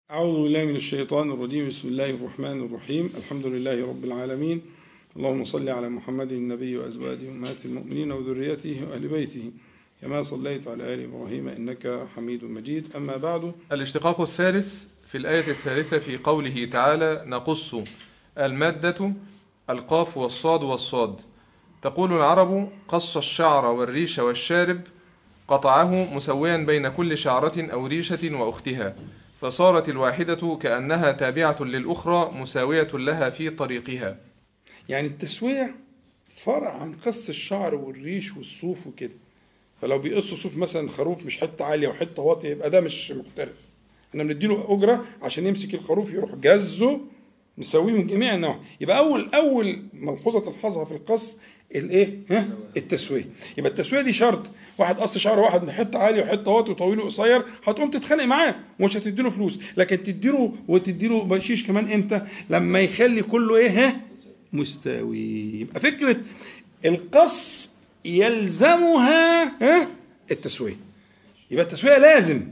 أعوذ بالله من الشيطان الرجيم بسم الله الرحمن الرحيم الحمد لله رب العالمين اللهم صل على محمد النبي وأزواجه أمهات المؤمنين وذريته وأهل بيته كما صليت على آل إبراهيم إنك حميد مجيد أما بعد الاشتقاق الثالث في الآية الثالثة في قوله تعالى نقص المادة القاف والصاد والصاد تقول العرب قص الشعر والريش والشارب قطعه مسويا بين كل شعرة أو ريشة وأختها فصارت الواحدة كأنها تابعة للأخرى مساوية لها في طريقها يعني التسوية فرع عن قص الشعر والريش والصوف وكده فلو بيقصوا صوف مثلا خروف مش حته عاليه وحته واطيه يبقى ده مش مختلف احنا بنديله اجره عشان يمسك الخروف يروح جزه نسويه من جميع النواحي يبقى اول اول ملحوظه تلحظها في القص الايه ها التسويه يبقى التسويه دي شرط واحد قص شعر واحد من حته عالي وحته واطي وطويل وقصير هتقوم تتخانق معاه ومش هتديله فلوس لكن تديله وتديله بشيش كمان امتى لما يخلي كله ايه ها مستوي يبقى فكره القص يلزمها ها التسويه يبقى التسويه لازم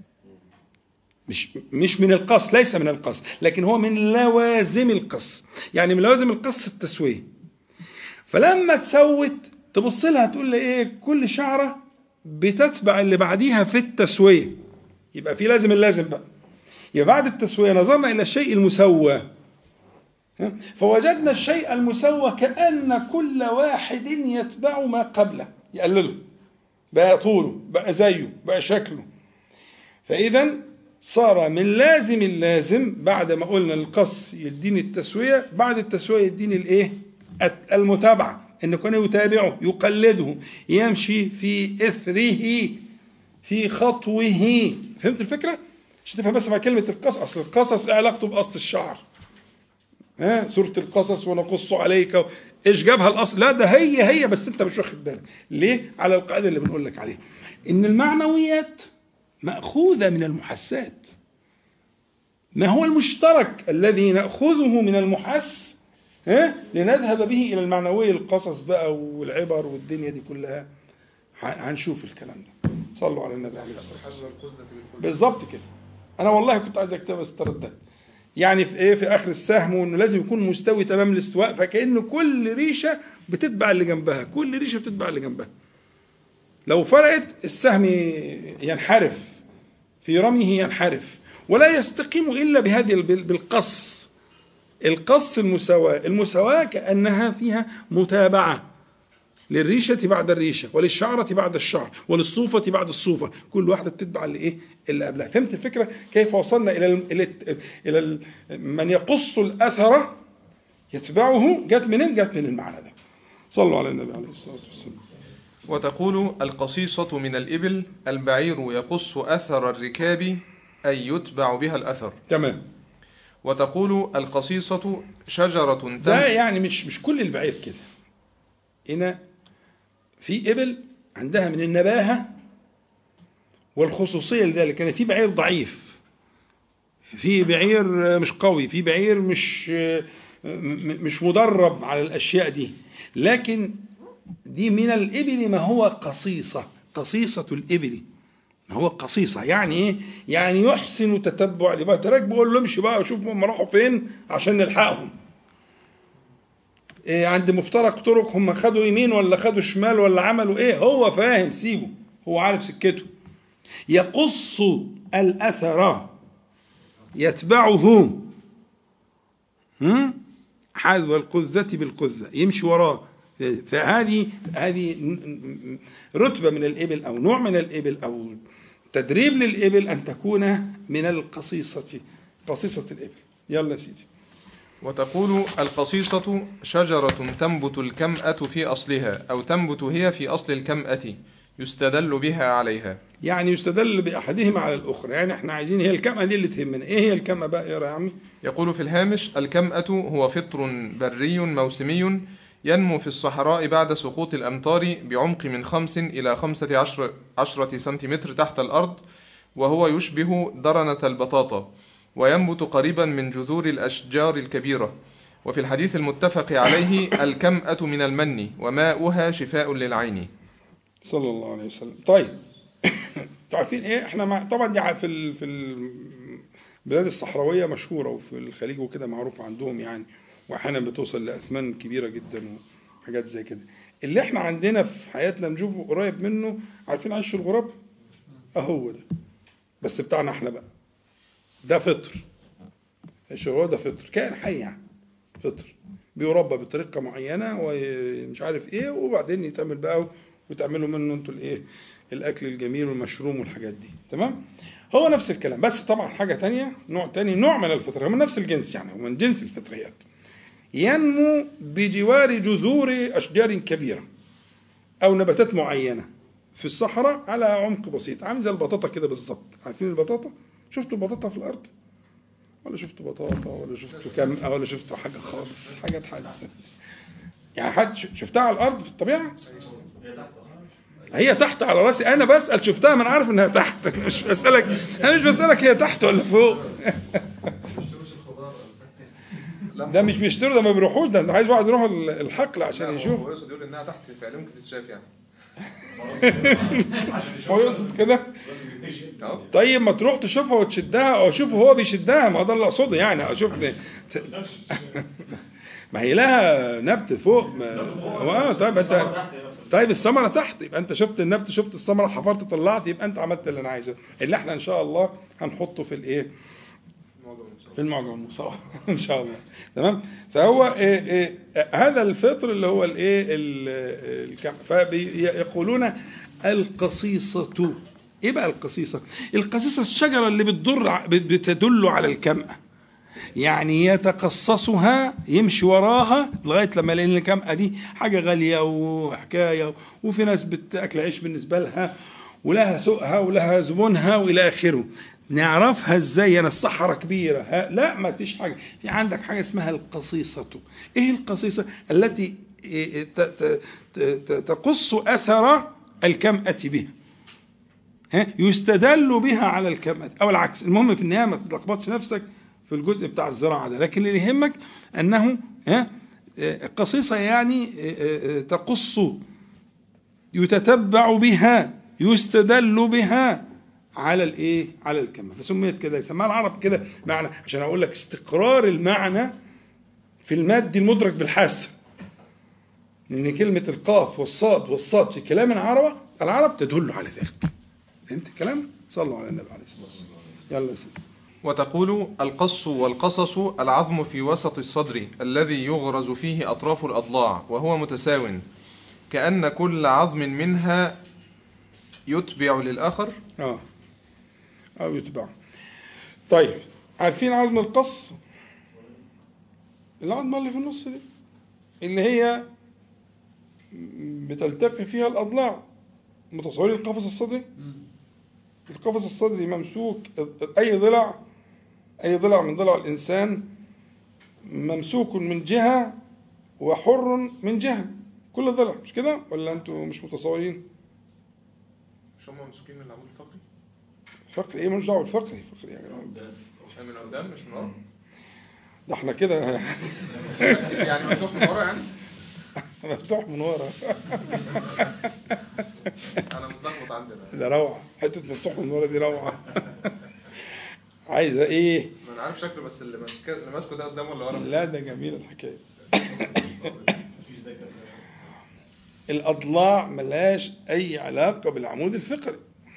مش مش من القص ليس من القص لكن هو من لوازم القص يعني من لوازم القص التسويه فلما تسوت تبص لها تقول لي ايه كل شعره بتتبع اللي بعديها في التسويه يبقى في لازم اللازم بقى يبقى بعد التسويه نظرنا الى الشيء المسوى فوجدنا الشيء المسوى كأن كل واحد يتبع ما قبله يقلده بقى طوله بقى زيه بقى شكله فإذا صار من لازم اللازم بعد ما قلنا القص يديني التسوية بعد التسوية يديني الايه المتابعة ان كان يتابعه يقلده يمشي في اثره في خطوه فهمت الفكرة؟ عشان تفهم بس مع كلمة القصص أصل القصص علاقته بقص الشعر ها سورة القصص ونقص عليك ايش جابها الاصل لا ده هي هي بس انت مش واخد بالك ليه على القاعده اللي بنقول لك عليها ان المعنويات ماخوذه من المحسات ما هو المشترك الذي ناخذه من المحس ها لنذهب به الى المعنويه القصص بقى والعبر والدنيا دي كلها هنشوف الكلام ده صلوا على النبي عليه الصلاه والسلام بالظبط كده انا والله كنت عايز اكتبها بس ترددت يعني في ايه في اخر السهم وانه لازم يكون مستوي تمام الاستواء فكأن كل ريشه بتتبع اللي جنبها كل ريشه بتتبع اللي جنبها لو فرقت السهم ينحرف في رميه ينحرف ولا يستقيم الا بهذه بالقص القص المساواة المساواة كأنها فيها متابعة للريشة بعد الريشة وللشعرة بعد الشعر وللصوفة بعد الصوفة كل واحدة بتتبع اللي ايه اللي قبلها فهمت الفكرة كيف وصلنا إلى ال إلى, ال إلى ال من يقص الأثر يتبعه جت منين جت من المعنى ده صلوا على النبي عليه الصلاة والسلام وتقول القصيصة من الإبل البعير يقص أثر الركاب أي يتبع بها الأثر تمام وتقول القصيصة شجرة تم ده يعني مش مش كل البعير كده هنا في إبل عندها من النباهة والخصوصية لذلك يعني في بعير ضعيف في بعير مش قوي في بعير مش مش مدرب على الأشياء دي لكن دي من الإبل ما هو قصيصة قصيصة الإبل ما هو قصيصة يعني إيه؟ يعني يحسن تتبع لبقى تراك بقول له امشي بقى وشوف هم راحوا فين عشان نلحقهم إيه عند مفترق طرق هم خدوا يمين ولا خدوا شمال ولا عملوا ايه هو فاهم سيبه هو عارف سكته يقص الاثر يتبعه حذو القذة بالقذة يمشي وراه فهذه هذه رتبة من الإبل أو نوع من الإبل أو تدريب للإبل أن تكون من القصيصة قصيصة الإبل يلا سيدي وتقول القصيصة شجرة تنبت الكمأة في أصلها أو تنبت هي في أصل الكمأة يستدل بها عليها يعني يستدل بأحدهما على الأخرى يعني احنا عايزين هي الكمأة دي اللي تهمنا ايه هي الكمأة بقى يا عمي يقول في الهامش الكمأة هو فطر بري موسمي ينمو في الصحراء بعد سقوط الأمطار بعمق من خمس إلى خمسة عشر عشرة سنتيمتر تحت الأرض وهو يشبه درنة البطاطا وينبت قريبا من جذور الأشجار الكبيرة وفي الحديث المتفق عليه الكمأة من المن وماؤها شفاء للعين صلى الله عليه وسلم طيب عارفين ايه احنا مع... طبعا دي في ال... في البلاد الصحراوية مشهورة وفي الخليج وكده معروف عندهم يعني وأحيانا بتوصل لأثمان كبيرة جدا وحاجات زي كده اللي احنا عندنا في حياتنا نشوفه قريب منه عارفين عيش الغراب اهو ده بس بتاعنا احنا بقى ده فطر عيش الغراب ده فطر كائن حي يعني فطر بيربى بطريقه معينه ومش عارف ايه وبعدين يتعمل بقى وتعملوا منه انتوا الايه الاكل الجميل والمشروم والحاجات دي تمام هو نفس الكلام بس طبعا حاجه تانية نوع تاني نوع من الفطر هو من نفس الجنس يعني هو من جنس الفطريات ينمو بجوار جذور اشجار كبيره او نباتات معينه في الصحراء على عمق بسيط عامل زي البطاطا كده بالظبط عارفين البطاطا شفتوا البطاطا في الارض ولا شفتوا بطاطا ولا شفتوا كم ولا شفتوا حاجه خالص حاجه تحزن يعني حد شفتها على الارض في الطبيعه هي تحت على راسي انا بسال شفتها ما انا عارف انها تحت مش بسالك انا مش بسالك هي تحت ولا فوق ده مش بيشتروا ده ما بيروحوش ده انت عايز واحد يروح الحقل عشان يشوف هو يقصد يقول انها تحت فعلا ممكن تتشاف يعني هو يقصد كده اه طيب ما تروح تشوفها وتشدها او اشوفه هو بيشدها ما ده اللي اقصده يعني اشوف ما هي لها نبت فوق ما اه طيب انت طيب الثمره تحت يبقى انت شفت النبت شفت الثمره حفرت طلعت يبقى انت عملت اللي انا عايزه اللي احنا ان شاء الله هنحطه في الايه في المعجم المصور ان شاء الله تمام فهو إيه إيه هذا الفطر اللي هو الايه ال- الكم فيقولون القصيصة ايه بقى القصيصة القصيصة الشجرة اللي بتدر ع- بتدل على الكمأة يعني يتقصصها يمشي وراها لغايه لما لان الكمأة دي حاجه غاليه وحكايه وفي ناس بتاكل عيش بالنسبه لها ولها سوقها ولها زبونها والى اخره نعرفها ازاي انا الصحراء كبيره ها لا ما فيش حاجه في عندك حاجه اسمها القصيصه ايه القصيصه التي إيه ت- ت- ت- تقص اثر الكمأة بها ها يستدل بها على الكمأة او العكس المهم في النهايه ما تلخبطش نفسك في الجزء بتاع الزراعه ده لكن اللي يهمك انه ها آه، قصيصه يعني آه، آه، تقص يتتبع بها يستدل بها على الايه على الكمة فسميت كده يسمى العرب كده معنى عشان اقول لك استقرار المعنى في المادي المدرك بالحاسه لان كلمه القاف والصاد والصاد في كلام العرب العرب تدل على ذلك فهمت الكلام صلوا على النبي عليه الصلاه والسلام يلا يا سيدي وتقول القص والقصص العظم في وسط الصدر الذي يغرز فيه أطراف الأضلاع وهو متساو كأن كل عظم منها يتبع للآخر اه او يتبع طيب عارفين عظم القص العظمه اللي في النص دي اللي هي بتلتقي فيها الاضلاع متصورين القفص الصدري القفص الصدري ممسوك اي ضلع اي ضلع من ضلع الانسان ممسوك من جهه وحر من جهه كل ضلع مش كده ولا انتوا مش متصورين مش هم ممسوكين من العمود الفقري؟ فقر ايه مش دعوه بالفقري فقري يعني من قدام مش من ورا؟ ده احنا كده يعني مفتوح من ورا يعني؟ مفتوح من ورا أنا متلخبط عندنا ده روعه حته مفتوح من ورا دي روعه عايزه ايه ما أنا عارف شكله بس اللي ماسك اللي ماسكه ده قدام ولا ورا؟ لا ده جميل الحكايه الاضلاع ملهاش اي علاقه بالعمود الفقري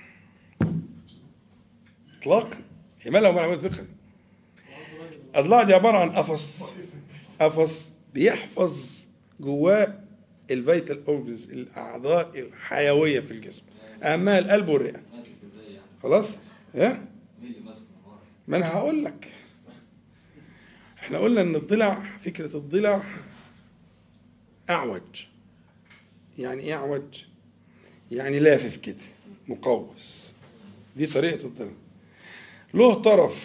اطلاقا هي مالها بالعمود الفقري الاضلاع دي عباره عن قفص قفص بيحفظ جواه الفيتال اورجنز الاعضاء الحيويه في الجسم اهمها القلب والرئه خلاص ها ما انا هقول لك احنا قلنا ان الضلع فكره الضلع اعوج يعني ايه اعوج يعني لافف كده مقوس دي طريقه الضلع له طرف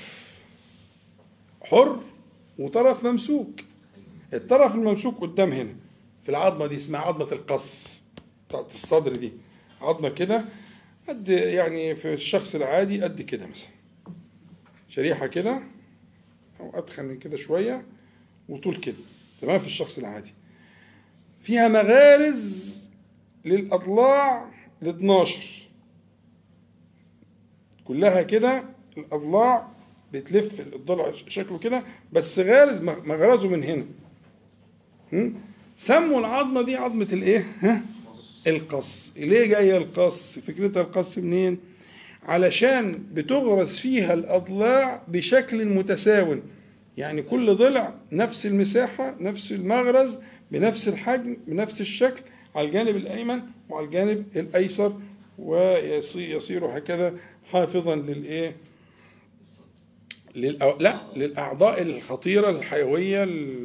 حر وطرف ممسوك الطرف الممسوك قدام هنا في العظمه دي اسمها عظمه القص بتاعت الصدر دي عظمه كده قد يعني في الشخص العادي قد كده مثلا شريحه كده او ادخن من كده شويه وطول كده تمام في الشخص العادي فيها مغارز للاضلاع ل 12 كلها كده الاضلاع بتلف الضلع شكله كده بس غارز مغرزه من هنا هم؟ سموا العظمة دي عظمة الايه ها؟ القص ليه جاية القص فكرتها القص منين علشان بتغرس فيها الأضلاع بشكل متساو يعني كل ضلع نفس المساحة نفس المغرز بنفس الحجم بنفس الشكل على الجانب الأيمن وعلى الجانب الأيسر ويصير هكذا حافظا للإيه للأ... لا للأعضاء الخطيرة الحيوية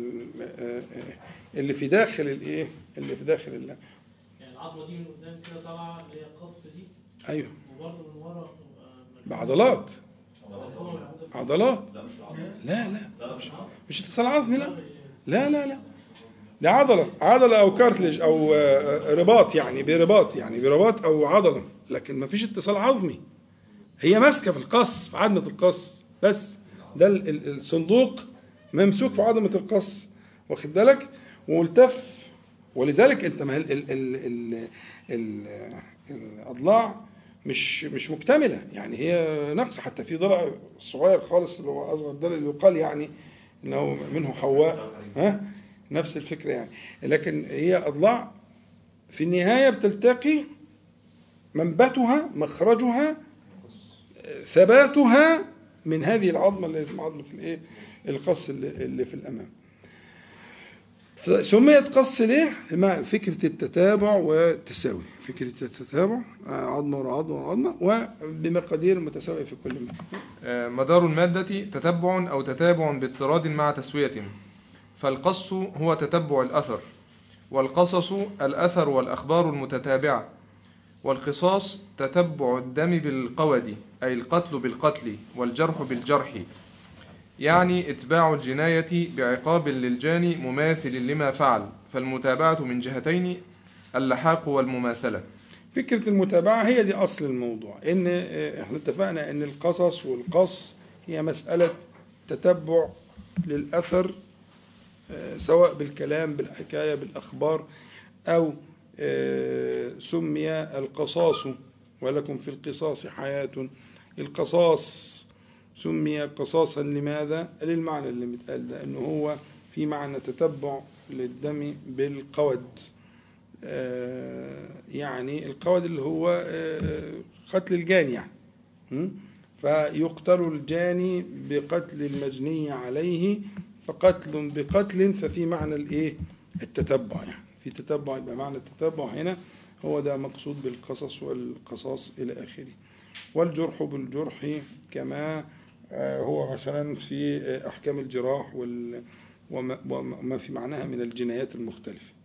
اللي في داخل الإيه اللي في داخل اللحم يعني العظمه دي من قدام كده طالعه اللي هي القص دي أيوه وبرضه من ورا بتبقى بعضلات ملحومة من عند القص. عضلات لا لا مش, مش اتصال عظمي لا لا لا لا ده عضلة عضلة أو كارتلج أو آه، رباط يعني برباط يعني برباط أو عضلة لكن ما فيش اتصال عظمي هي ماسكة في القص في عظمة القص بس ده ال- ال- الصندوق ممسوك في عظمة القص واخد بالك وملتف ولذلك انت ما ال ال ال ال ال الأضلاع مش مش مكتملة يعني هي ناقصة حتى في ضلع صغير خالص اللي هو أصغر ضلع اللي يقال يعني إنه منه حواء ها نفس الفكرة يعني لكن هي أضلاع في النهاية بتلتقي منبتها مخرجها ثباتها من هذه العظمة اللي اسمها عظمة الايه القص اللي, اللي في الأمام سميت قص ليه؟ مع فكرة التتابع والتساوي فكرة التتابع آه، عظمة ورا عظمة ورا عظمة وبمقادير متساوية في كل مكان آه، مدار المادة تتبع أو تتابع باضطراد مع تسوية فالقص هو تتبع الأثر والقصص الأثر والأخبار المتتابعة والقصاص تتبع الدم بالقود أي القتل بالقتل والجرح بالجرح يعني اتباع الجناية بعقاب للجاني مماثل لما فعل فالمتابعة من جهتين اللحاق والمماثلة فكرة المتابعة هي دي أصل الموضوع إن آه، إحنا اتفقنا إن القصص والقص هي مسألة تتبع للأثر آه، سواء بالكلام بالحكاية بالأخبار أو آه، سمي القصاص ولكم في القصاص حياة القصاص سمي قصاصا لماذا؟ للمعنى اللي متقال ده إنه هو في معنى تتبع للدم بالقود آه، يعني القود اللي هو آه، قتل الجاني يعني م? فيقتل الجاني بقتل المجني عليه فقتل بقتل ففي معنى الايه التتبع يعني في تتبع يبقى معنى التتبع هنا هو ده مقصود بالقصص والقصاص الى اخره والجرح بالجرح كما آه، هو مثلا في آه، احكام الجراح وال وما وما في معناها من الجنايات المختلفه